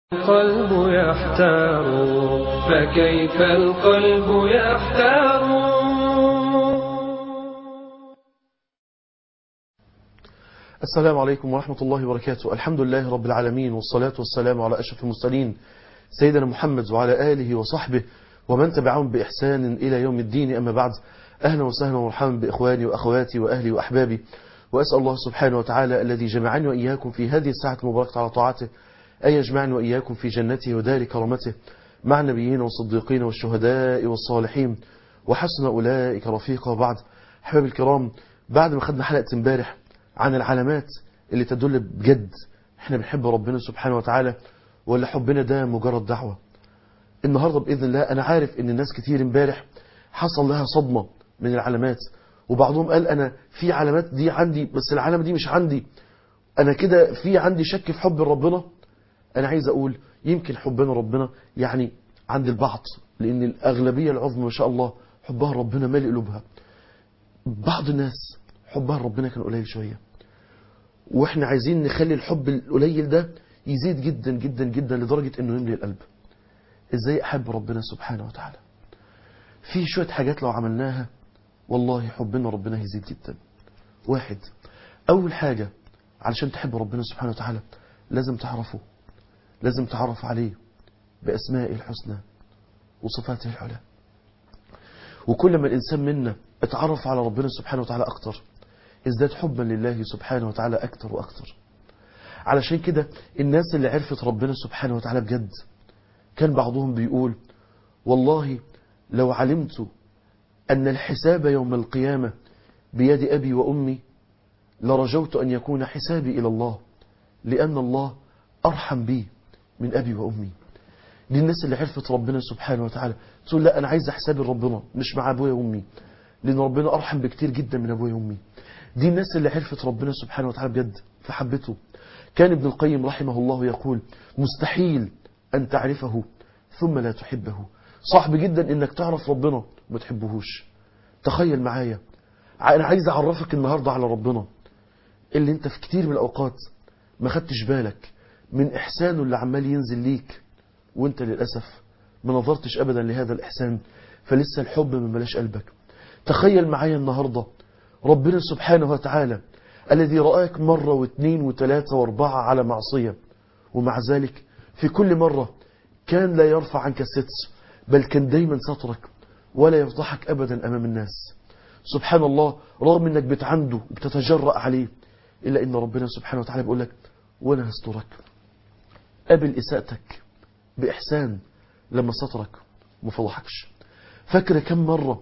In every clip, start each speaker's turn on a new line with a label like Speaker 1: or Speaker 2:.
Speaker 1: القلب يحتار فكيف القلب يحتار
Speaker 2: السلام عليكم ورحمة الله وبركاته الحمد لله رب العالمين والصلاة والسلام على أشرف المرسلين سيدنا محمد وعلى آله وصحبه ومن تبعهم بإحسان إلى يوم الدين أما بعد أهلا وسهلا ومرحبا بإخواني وأخواتي وأهلي وأحبابي وأسأل الله سبحانه وتعالى الذي جمعني وإياكم في هذه الساعة المباركة على طاعته أن يجمعني وإياكم في جنته ودار كرامته مع النبيين والصديقين والشهداء والصالحين وحسن أولئك رفيقا وبعد أحباب الكرام بعد ما خدنا حلقة امبارح عن العلامات اللي تدل بجد احنا بنحب ربنا سبحانه وتعالى ولا حبنا ده مجرد دعوة النهاردة بإذن الله أنا عارف ان الناس كتير امبارح حصل لها صدمة من العلامات وبعضهم قال أنا في علامات دي عندي بس العلامة دي مش عندي أنا كده في عندي شك في حب ربنا أنا عايز أقول يمكن حبنا ربنا يعني عند البعض لأن الأغلبية العظمى ما شاء الله حبها ربنا مالي قلوبها بعض الناس حبها ربنا كان قليل شوية واحنا عايزين نخلي الحب القليل ده يزيد جدا جدا جدا لدرجة انه يملي القلب ازاي احب ربنا سبحانه وتعالى في شوية حاجات لو عملناها والله حبنا ربنا يزيد جدا واحد اول حاجة علشان تحب ربنا سبحانه وتعالى لازم تعرفه لازم تعرف عليه بأسمائه الحسنى وصفاته العلى وكل ما الإنسان منا اتعرف على ربنا سبحانه وتعالى أكتر ازداد حبا لله سبحانه وتعالى أكتر وأكتر علشان كده الناس اللي عرفت ربنا سبحانه وتعالى بجد كان بعضهم بيقول والله لو علمت أن الحساب يوم القيامة بيد أبي وأمي لرجوت أن يكون حسابي إلى الله لأن الله أرحم بي من أبي وأمي دي الناس اللي عرفت ربنا سبحانه وتعالى تقول لا أنا عايز حسابي لربنا مش مع أبويا وأمي لأن ربنا أرحم بكتير جدا من أبويا وأمي دي الناس اللي عرفت ربنا سبحانه وتعالى بجد فحبته كان ابن القيم رحمه الله يقول مستحيل أن تعرفه ثم لا تحبه صعب جدا انك تعرف ربنا وما تحبهوش تخيل معايا انا عايز اعرفك النهاردة على ربنا اللي انت في كتير من الاوقات ما خدتش بالك من احسانه اللي عمال ينزل ليك وانت للأسف ما نظرتش ابدا لهذا الاحسان فلسه الحب ما ملاش قلبك تخيل معايا النهاردة ربنا سبحانه وتعالى الذي رآك مرة واثنين وثلاثة واربعة على معصية ومع ذلك في كل مرة كان لا يرفع عنك الستر بل كان دايما سترك ولا يفضحك أبدا أمام الناس سبحان الله رغم أنك بتعنده وبتتجرأ عليه إلا أن ربنا سبحانه وتعالى بيقول لك وأنا هسترك قبل إساءتك بإحسان لما سترك وما فضحكش فاكرة كم مرة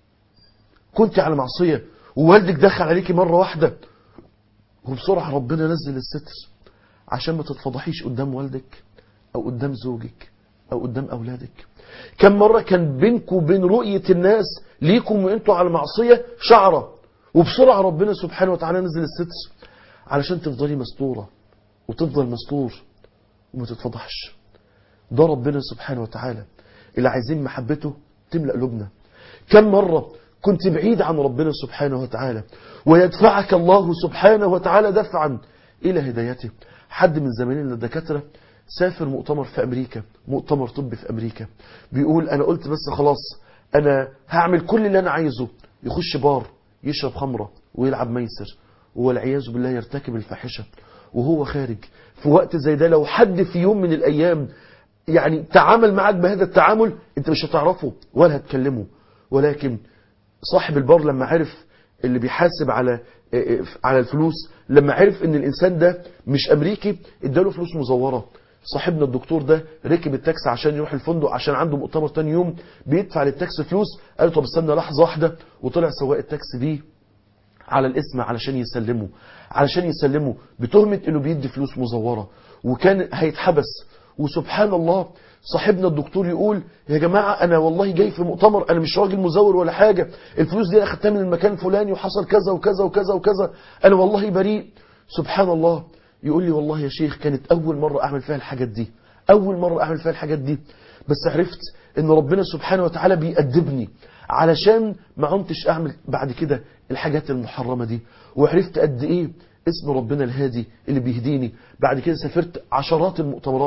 Speaker 2: كنت على معصية ووالدك دخل عليكي مرة واحدة وبسرعة ربنا نزل الستر عشان ما تتفضحيش قدام والدك أو قدام زوجك أو قدام أولادك كم مرة كان بينكم وبين رؤية الناس ليكم وانتوا على معصية شعرة وبسرعة ربنا سبحانه وتعالى نزل الستر علشان تفضلي مستورة وتفضل مستور وما تتفضحش ده ربنا سبحانه وتعالى اللي عايزين محبته تملأ قلوبنا كم مرة كنت بعيد عن ربنا سبحانه وتعالى ويدفعك الله سبحانه وتعالى دفعا إلى هدايته حد من زماننا الدكاترة سافر مؤتمر في أمريكا مؤتمر طبي في أمريكا بيقول أنا قلت بس خلاص أنا هعمل كل اللي أنا عايزه يخش بار يشرب خمرة ويلعب ميسر والعياذ بالله يرتكب الفاحشة وهو خارج في وقت زي ده لو حد في يوم من الأيام يعني تعامل معك بهذا التعامل انت مش هتعرفه ولا هتكلمه ولكن صاحب البار لما عرف اللي بيحاسب على على الفلوس لما عرف ان الانسان ده مش امريكي اداله فلوس مزوره صاحبنا الدكتور ده ركب التاكسي عشان يروح الفندق عشان عنده مؤتمر تاني يوم بيدفع للتاكسي فلوس قال له طب استنى لحظه واحده وطلع سواق التاكسي بيه على الاسم علشان يسلمه علشان يسلمه بتهمه انه بيدي فلوس مزوره وكان هيتحبس وسبحان الله صاحبنا الدكتور يقول يا جماعة أنا والله جاي في مؤتمر أنا مش راجل مزور ولا حاجة الفلوس دي أنا أخدتها من المكان الفلاني وحصل كذا وكذا وكذا وكذا أنا والله بريء سبحان الله يقول لي والله يا شيخ كانت أول مرة أعمل فيها الحاجات دي أول مرة أعمل فيها الحاجات دي بس عرفت إن ربنا سبحانه وتعالى بيأدبني علشان ما عمتش أعمل بعد كده الحاجات المحرمة دي وعرفت قد إيه اسم ربنا الهادي اللي بيهديني بعد كده سافرت عشرات المؤتمرات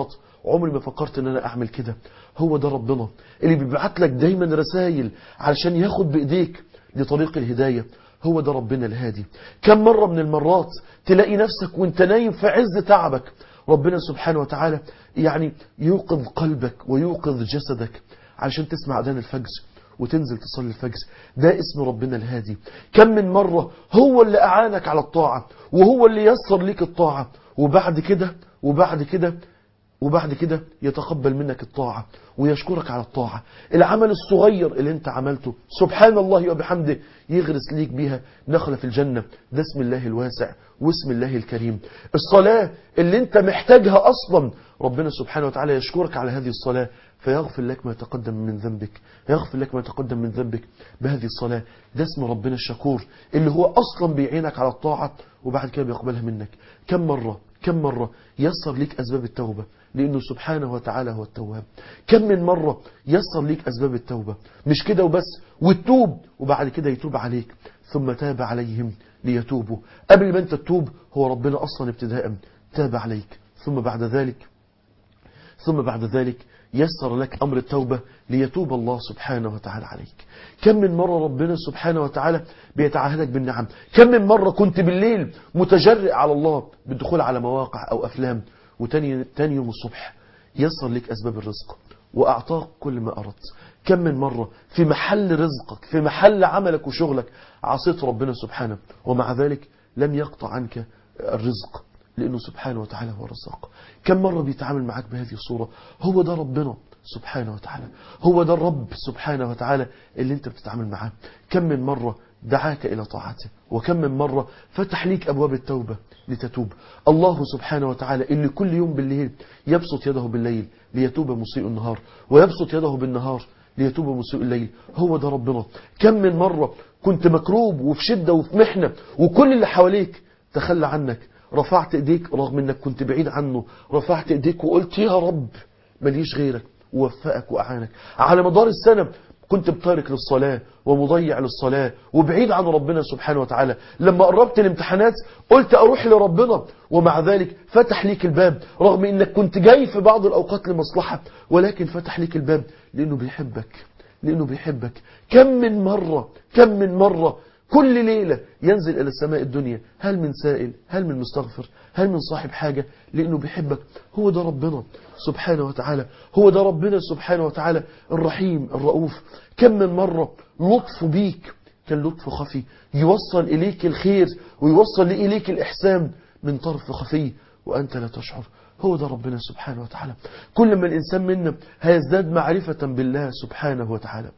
Speaker 2: عمري ما فكرت ان انا اعمل كده هو ده ربنا اللي بيبعت لك دايما رسائل علشان ياخد بايديك لطريق الهداية هو ده ربنا الهادي كم مرة من المرات تلاقي نفسك وانت نايم في عز تعبك ربنا سبحانه وتعالى يعني يوقظ قلبك ويوقظ جسدك علشان تسمع أذان الفجر وتنزل تصلي الفجر ده اسم ربنا الهادي كم من مرة هو اللي أعانك على الطاعة وهو اللي يسر ليك الطاعة وبعد كده وبعد كده وبعد كده يتقبل منك الطاعة ويشكرك على الطاعة العمل الصغير اللي انت عملته سبحان الله وبحمده يغرس ليك بيها نخلة في الجنة ده اسم الله الواسع واسم الله الكريم الصلاة اللي انت محتاجها اصلا ربنا سبحانه وتعالى يشكرك على هذه الصلاة فيغفر لك ما تقدم من ذنبك يغفر لك ما تقدم من ذنبك بهذه الصلاة ده اسم ربنا الشكور اللي هو اصلا بيعينك على الطاعة وبعد كده بيقبلها منك كم مرة كم مرة يسر ليك أسباب التوبة لأنه سبحانه وتعالى هو التواب كم من مرة يسر ليك أسباب التوبة مش كده وبس وتتوب وبعد كده يتوب عليك ثم تاب عليهم ليتوبوا قبل ما أنت تتوب هو ربنا أصلا ابتداء تاب عليك ثم بعد ذلك ثم بعد ذلك يسر لك أمر التوبة ليتوب الله سبحانه وتعالى عليك كم من مرة ربنا سبحانه وتعالى بيتعهدك بالنعم كم من مرة كنت بالليل متجرئ على الله بالدخول على مواقع أو أفلام وتاني تاني يوم الصبح يسر لك أسباب الرزق وأعطاك كل ما أردت كم من مرة في محل رزقك في محل عملك وشغلك عصيت ربنا سبحانه ومع ذلك لم يقطع عنك الرزق لأنه سبحانه وتعالى هو الرزاق كم مرة بيتعامل معك بهذه الصورة هو ده ربنا سبحانه وتعالى هو ده الرب سبحانه وتعالى اللي انت بتتعامل معاه كم من مرة دعاك إلى طاعته وكم من مرة فتح ليك أبواب التوبة لتتوب الله سبحانه وتعالى اللي كل يوم بالليل يبسط يده بالليل ليتوب مسيء النهار ويبسط يده بالنهار ليتوب مسيء الليل هو ده ربنا كم من مرة كنت مكروب وفي شدة وفي محنة وكل اللي حواليك تخلى عنك رفعت ايديك رغم انك كنت بعيد عنه رفعت ايديك وقلت يا رب ماليش غيرك ووفقك وأعانك على مدار السنة كنت بتارك للصلاة ومضيع للصلاة وبعيد عن ربنا سبحانه وتعالى لما قربت الامتحانات قلت أروح لربنا ومع ذلك فتح ليك الباب رغم انك كنت جاي في بعض الأوقات لمصلحة ولكن فتح ليك الباب لأنه بيحبك لأنه بيحبك كم من مرة كم من مرة كل ليلة ينزل إلى السماء الدنيا هل من سائل هل من مستغفر هل من صاحب حاجة لأنه بيحبك هو ده ربنا سبحانه وتعالى هو ده ربنا سبحانه وتعالى الرحيم الرؤوف كم من مرة لطف بيك كان لطف خفي يوصل إليك الخير ويوصل إليك الإحسان من طرف خفي وأنت لا تشعر هو ده ربنا سبحانه وتعالى كل ما الإنسان منا هيزداد معرفة بالله سبحانه وتعالى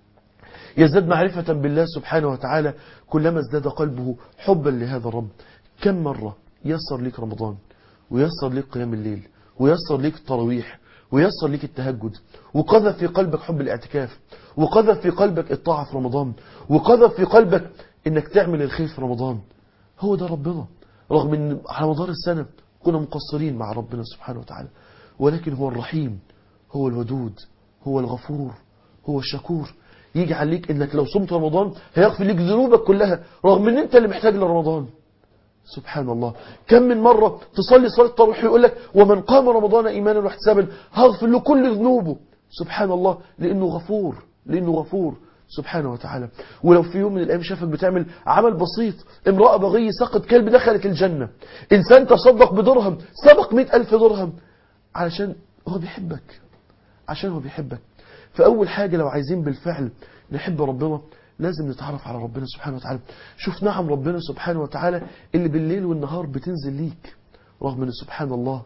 Speaker 2: يزداد معرفة بالله سبحانه وتعالى كلما ازداد قلبه حبا لهذا الرب كم مرة يسر لك رمضان ويسر لك قيام الليل ويسر لك التراويح ويسر لك التهجد وقذف في قلبك حب الاعتكاف وقذف في قلبك الطاعة في رمضان وقذف في قلبك انك تعمل الخير في رمضان هو ده ربنا رغم ان على مدار السنة كنا مقصرين مع ربنا سبحانه وتعالى ولكن هو الرحيم هو الودود هو الغفور هو الشكور يجي عليك انك لو صمت رمضان هيغفر لك ذنوبك كلها رغم ان انت اللي محتاج لرمضان سبحان الله كم من مرة تصلي صلاة التراويح يقول لك ومن قام رمضان ايمانا واحتسابا هغفر له كل ذنوبه سبحان الله لانه غفور لانه غفور سبحانه وتعالى ولو في يوم من الايام شافك بتعمل عمل بسيط امرأة بغي سقط كلب دخلت الجنة انسان تصدق بدرهم سبق مئة الف درهم علشان هو بيحبك عشان هو بيحبك فأول حاجة لو عايزين بالفعل نحب ربنا لازم نتعرف على ربنا سبحانه وتعالى شوف نعم ربنا سبحانه وتعالى اللي بالليل والنهار بتنزل ليك رغم ان سبحان الله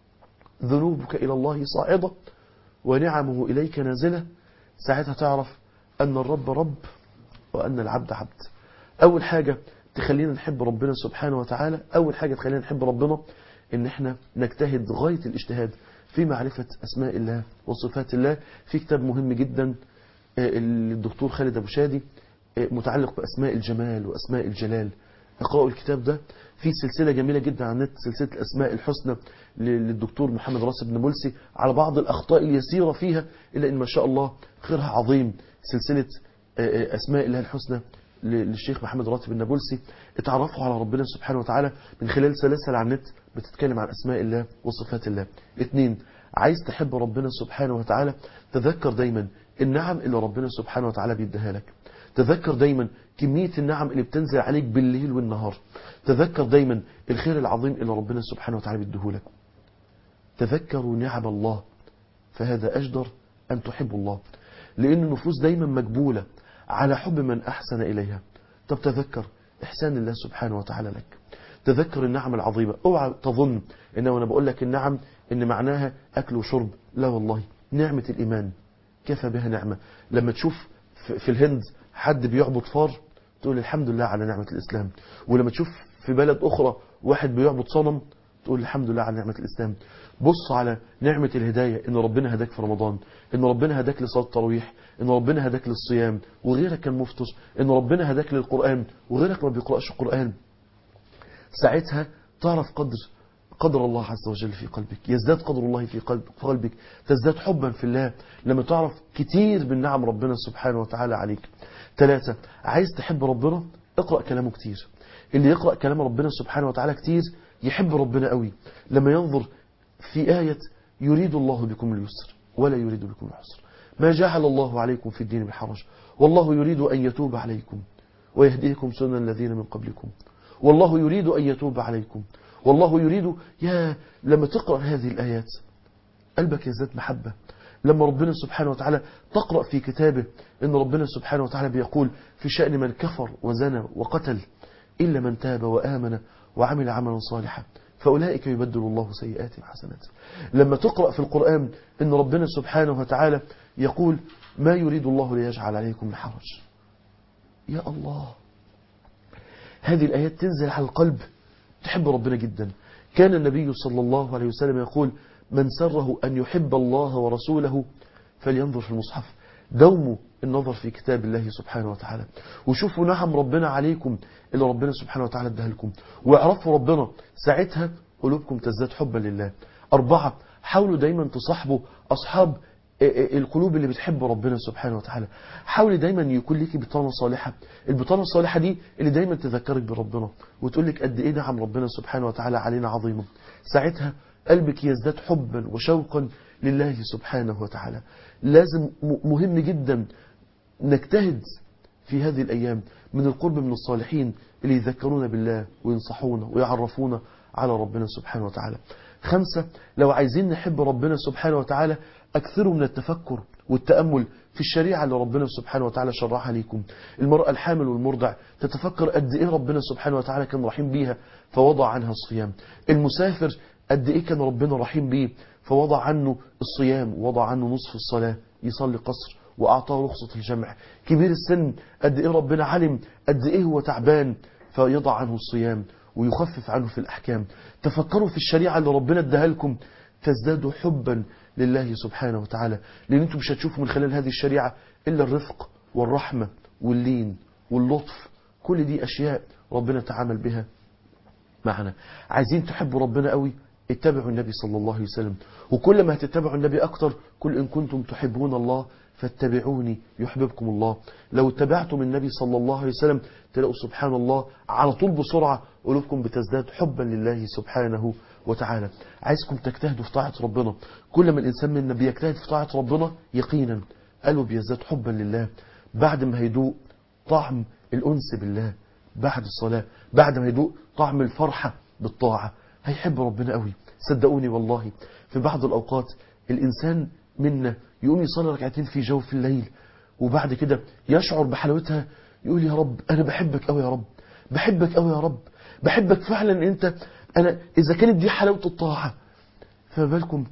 Speaker 2: ذنوبك إلى الله صاعدة ونعمه إليك نازلة ساعتها تعرف أن الرب رب وأن العبد عبد أول حاجة تخلينا نحب ربنا سبحانه وتعالى أول حاجة تخلينا نحب ربنا إن احنا نجتهد غاية الاجتهاد في معرفة أسماء الله وصفات الله في كتاب مهم جدا للدكتور خالد أبو شادي متعلق بأسماء الجمال وأسماء الجلال اقرأوا الكتاب ده في سلسلة جميلة جدا عن النت سلسلة الأسماء الحسنى للدكتور محمد راسب بن ملسي على بعض الأخطاء اليسيرة فيها إلا إن ما شاء الله خيرها عظيم سلسلة أسماء الله الحسنى للشيخ محمد راتب النابلسي اتعرفوا على ربنا سبحانه وتعالى من خلال سلاسل على النت بتتكلم عن أسماء الله وصفات الله اثنين عايز تحب ربنا سبحانه وتعالى تذكر دايما النعم اللي ربنا سبحانه وتعالى بيديها لك تذكر دايما كمية النعم اللي بتنزل عليك بالليل والنهار تذكر دايما الخير العظيم اللي ربنا سبحانه وتعالى بيديه لك تذكروا نعم الله فهذا أجدر أن تحبوا الله لأن النفوس دايما مجبولة على حب من أحسن إليها طب تذكر إحسان الله سبحانه وتعالى لك تذكر النعم العظيمة اوعى تظن إن وأنا بقول لك النعم إن معناها أكل وشرب لا والله نعمة الإيمان كفى بها نعمة لما تشوف في الهند حد بيعبد فار تقول الحمد لله على نعمة الإسلام ولما تشوف في بلد أخرى واحد بيعبد صنم تقول الحمد لله على نعمة الإسلام بص على نعمة الهداية إن ربنا هداك في رمضان إن ربنا هداك لصلاة التراويح إن ربنا هداك للصيام وغيرك كان مفطر إن ربنا هداك للقرآن وغيرك ما بيقرأش القرآن ساعتها تعرف قدر قدر الله عز وجل في قلبك يزداد قدر الله في قلب في قلبك تزداد حبا في الله لما تعرف كتير من نعم ربنا سبحانه وتعالى عليك ثلاثة عايز تحب ربنا اقرأ كلامه كتير اللي يقرأ كلام ربنا سبحانه وتعالى كتير يحب ربنا قوي لما ينظر في آية يريد الله بكم اليسر ولا يريد بكم العسر ما جعل الله عليكم في الدين بالحرج والله يريد أن يتوب عليكم ويهديكم سنن الذين من قبلكم والله يريد أن يتوب عليكم والله يريد يا لما تقرأ هذه الآيات قلبك يزداد محبة لما ربنا سبحانه وتعالى تقرأ في كتابه إن ربنا سبحانه وتعالى بيقول في شأن من كفر وزنى وقتل إلا من تاب وآمن وعمل عملا صالحا فأولئك يبدل الله سيئاتهم حسنات لما تقرأ في القرآن إن ربنا سبحانه وتعالى يقول ما يريد الله ليجعل عليكم من حرج يا الله هذه الآيات تنزل على القلب تحب ربنا جدا كان النبي صلى الله عليه وسلم يقول من سره أن يحب الله ورسوله فلينظر في المصحف دوموا النظر في كتاب الله سبحانه وتعالى وشوفوا نعم ربنا عليكم اللي ربنا سبحانه وتعالى اداها لكم واعرفوا ربنا ساعتها قلوبكم تزداد حبا لله أربعة حاولوا دايما تصاحبوا أصحاب القلوب اللي بتحب ربنا سبحانه وتعالى حاولي دايما يكون لك بطانة صالحة البطانة الصالحة دي اللي دايما تذكرك بربنا وتقول لك قد ايه نعم ربنا سبحانه وتعالى علينا عظيمة ساعتها قلبك يزداد حبا وشوقا لله سبحانه وتعالى لازم مهم جدا نجتهد في هذه الأيام من القرب من الصالحين اللي يذكرونا بالله وينصحونا ويعرفونا على ربنا سبحانه وتعالى خمسة لو عايزين نحب ربنا سبحانه وتعالى أكثروا من التفكر والتأمل في الشريعة اللي ربنا سبحانه وتعالى شرعها ليكم المرأة الحامل والمرضع تتفكر قد إيه ربنا سبحانه وتعالى كان رحيم بيها فوضع عنها الصيام المسافر قد إيه كان ربنا رحيم بيه فوضع عنه الصيام ووضع عنه نصف الصلاة يصلي قصر وأعطاه رخصة الجمع كبير السن قد إيه ربنا علم قد إيه هو تعبان فيضع عنه الصيام ويخفف عنه في الأحكام تفكروا في الشريعة اللي ربنا اداها لكم تزدادوا حبا لله سبحانه وتعالى لأن انتم مش هتشوفوا من خلال هذه الشريعة إلا الرفق والرحمة واللين واللطف كل دي أشياء ربنا تعامل بها معنا عايزين تحبوا ربنا قوي اتبعوا النبي صلى الله عليه وسلم وكل ما هتتبعوا النبي أكتر كل إن كنتم تحبون الله فاتبعوني يحببكم الله لو اتبعتم النبي صلى الله عليه وسلم تلاقوا سبحان الله على طول بسرعة قلوبكم بتزداد حبا لله سبحانه وتعالى عايزكم تجتهدوا في طاعة ربنا كل ما الإنسان منا بيجتهد في طاعة ربنا يقينا قلبه بيزداد حبا لله بعد ما هيدوق طعم الأنس بالله بعد الصلاة بعد ما هيدوق طعم الفرحة بالطاعة هيحب ربنا قوي صدقوني والله في بعض الأوقات الإنسان منا يقوم يصلي ركعتين في جوف الليل وبعد كده يشعر بحلاوتها يقول يا رب أنا بحبك قوي يا رب بحبك قوي يا رب بحبك فعلا أنت أنا إذا كانت دي حلاوة الطاعة فما بالكم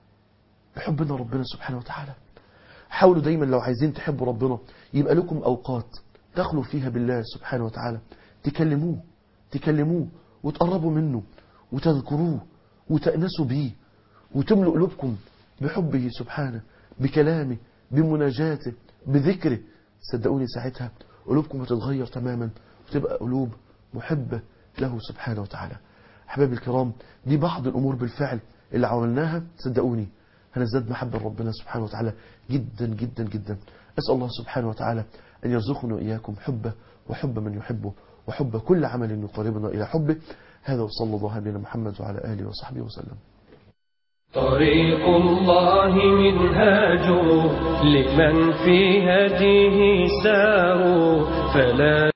Speaker 2: بحبنا ربنا سبحانه وتعالى حاولوا دايما لو عايزين تحبوا ربنا يبقى لكم أوقات تخلوا فيها بالله سبحانه وتعالى تكلموه تكلموه وتقربوا منه وتذكروه وتأنسوا بيه وتملوا قلوبكم بحبه سبحانه بكلامه بمناجاته بذكره صدقوني ساعتها قلوبكم هتتغير تماما وتبقى قلوب محبة له سبحانه وتعالى أحبابي الكرام دي بعض الأمور بالفعل اللي عملناها صدقوني هنزداد محبة ربنا سبحانه وتعالى جدا جدا جدا أسأل الله سبحانه وتعالى أن يرزقنا وإياكم حبه وحب من يحبه وحب كل عمل يقربنا إلى حبه هذا وصلى الله على محمد وعلى آله وصحبه وسلم
Speaker 1: طريق الله منهاج لمن في هديه ساروا فلا